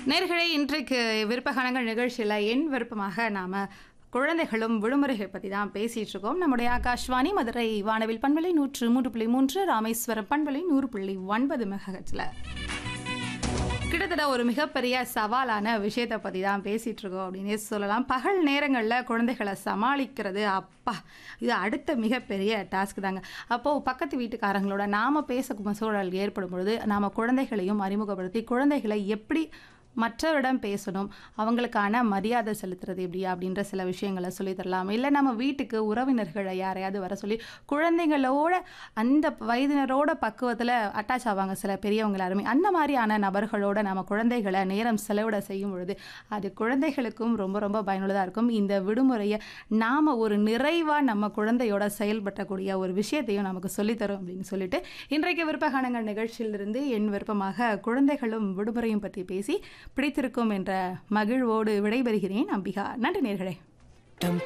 நேர்களே இன்றைக்கு விருப்பகானங்கள் நிகழ்ச்சியில் என் விருப்பமாக நாம் குழந்தைகளும் விடுமுறைகள் பற்றி தான் பேசிகிட்டு இருக்கோம் நம்முடைய ஆகாஷ்வாணி மதுரை வானவில் பண்பலை நூற்று மூன்று புள்ளி மூன்று ராமேஸ்வரம் பண்பலை நூறு புள்ளி ஒன்பது மெகஹெட்ஸில் கிட்டத்தட்ட ஒரு மிகப்பெரிய சவாலான விஷயத்தை பற்றி தான் பேசிகிட்டு இருக்கோம் அப்படின்னே சொல்லலாம் பகல் நேரங்களில் குழந்தைகளை சமாளிக்கிறது அப்பா இது அடுத்த மிகப்பெரிய டாஸ்க் தாங்க அப்போது பக்கத்து வீட்டுக்காரங்களோட நாம் பேச சூழல் ஏற்படும் பொழுது நாம் குழந்தைகளையும் அறிமுகப்படுத்தி குழந்தைகளை எப்படி மற்றவரிடம் பேசணும் அவங்களுக்கான மரியாதை செலுத்துறது எப்படி அப்படின்ற சில விஷயங்களை சொல்லித் தரலாம் இல்லை நம்ம வீட்டுக்கு உறவினர்களை யாரையாவது வர சொல்லி குழந்தைங்களோட அந்த வயதினரோட பக்குவத்தில் அட்டாச் ஆவாங்க சில பெரியவங்க எல்லாருமே அந்த மாதிரியான நபர்களோட நம்ம குழந்தைகளை நேரம் செலவிட செய்யும் பொழுது அது குழந்தைகளுக்கும் ரொம்ப ரொம்ப பயனுள்ளதாக இருக்கும் இந்த விடுமுறையை நாம் ஒரு நிறைவாக நம்ம குழந்தையோட செயல்படக்கூடிய ஒரு விஷயத்தையும் நமக்கு சொல்லித்தரும் அப்படின்னு சொல்லிட்டு இன்றைக்கு விருப்பகானங்கள் நிகழ்ச்சியிலிருந்து என் விருப்பமாக குழந்தைகளும் விடுமுறையும் பற்றி பேசி பிடித்திருக்கும் என்ற மகிழ்வோடு விடைபெறுகிறேன் அம்பிகா நன்றி நேர்களே